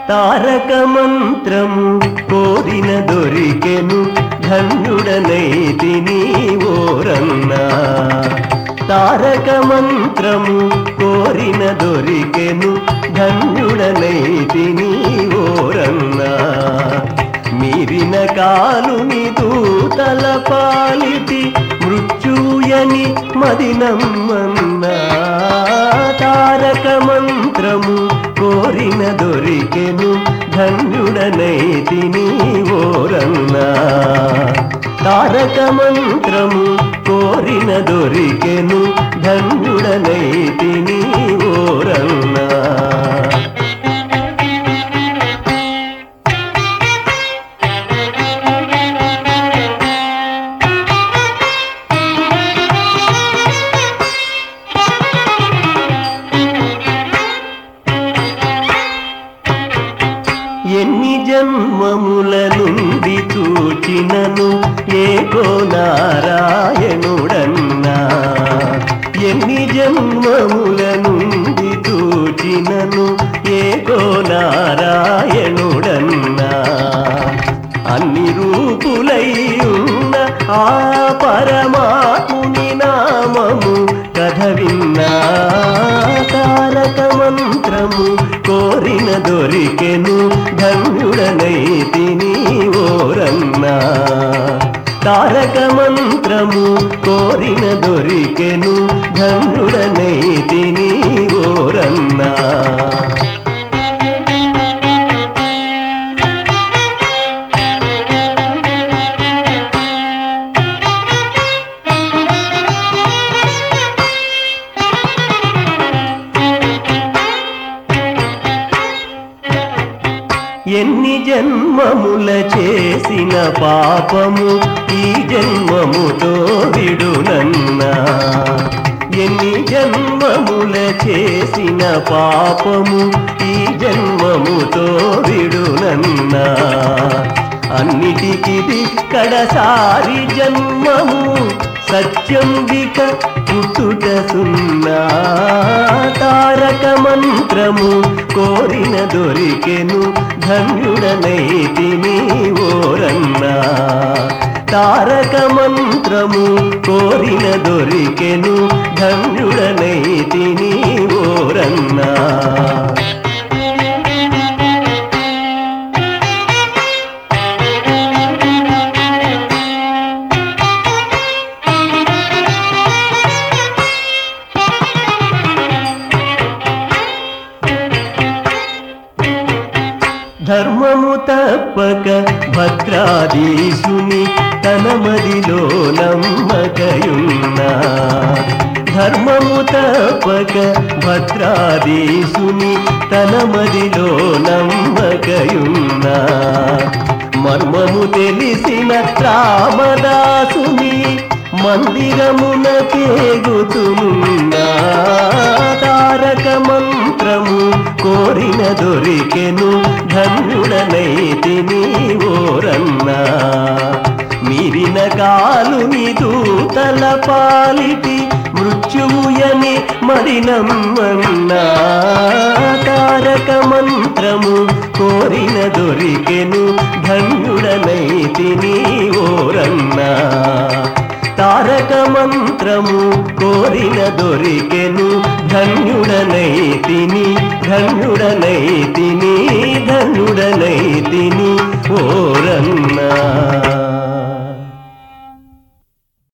తారక మంత్రము కోరిన దొరికెను ధన్యుడనైతిని ఓరన్నా తారక మంత్రము కోరిన దొరికెను ధన్యుడనైతిని ఓరన్నా మీరిన కాలుని దూతల పాలిటి మృత్యుయని మదినమ్మన్నా తారక మంత్రము కోరిన దొరికెను ధన్యుడనైతిని ఓరన్నా తారక మంత్రము కోరిన దొరికెను ధన్యుడనైతిని ఓరన్నా ఎన్ని జన్మముల నుండి చూచినను ఏకో నారాయణుడన్నా ఎన్ని జన్మముల నుండి చూచినను ఏకో నారాయణుడన్నా అన్ని రూపులై ఉన్న ఆ పరమాత్ముని నామము కథ విన్నా తారక మంత్రము కోరిన దొరికెను ధన్యుడనైతిని ఓరన్నా తారక మంత్రము కోరిన దొరికెను ధన్యుడనైతిని ఓరన్నా ఎన్ని జన్మముల చేసిన పాపము ఈ జన్మముతో విడునన్నా ఎన్ని జన్మముల చేసిన పాపము ఈ జన్మముతో విడునన్నా అన్నిటికి కడసారి జన్మము సత్యం విక పుట్టుట సున్నా తారక మంత్రము కోరిన దొరికెను ధన్యుడనైతిని ఓరన్నా తారక మంత్రము కోరిన దొరికెను ధన్యుడనైతిని ఓరన్నా ధర్మము తప్పక భద్రాదీశుని తన మదిలో నమ్మకయున్నా ధర్మము తప్పక భద్రాదీశుని తన మదిలో నమ్మకయున్నా మర్మము తెలిసిన రామదాసుని మందిరమున కేగుతున్నా తారక మంత్రము కోరిన దొరికెను ధన్యుడనైతిని ఓరన్నా మీరిన కాలుని దూతల పాలిటి మృత్యుయని మరినమ్మన్నా తారక మంత్రము కోరిన దొరికెను ధన్యుడనైతిని ఓరన్నా తారక మంత్రము కోరిన దొరికెను ధన్యుడనైతిని ధన్యుడనైతిని ధన్యుడనైతిని ఓరన్నా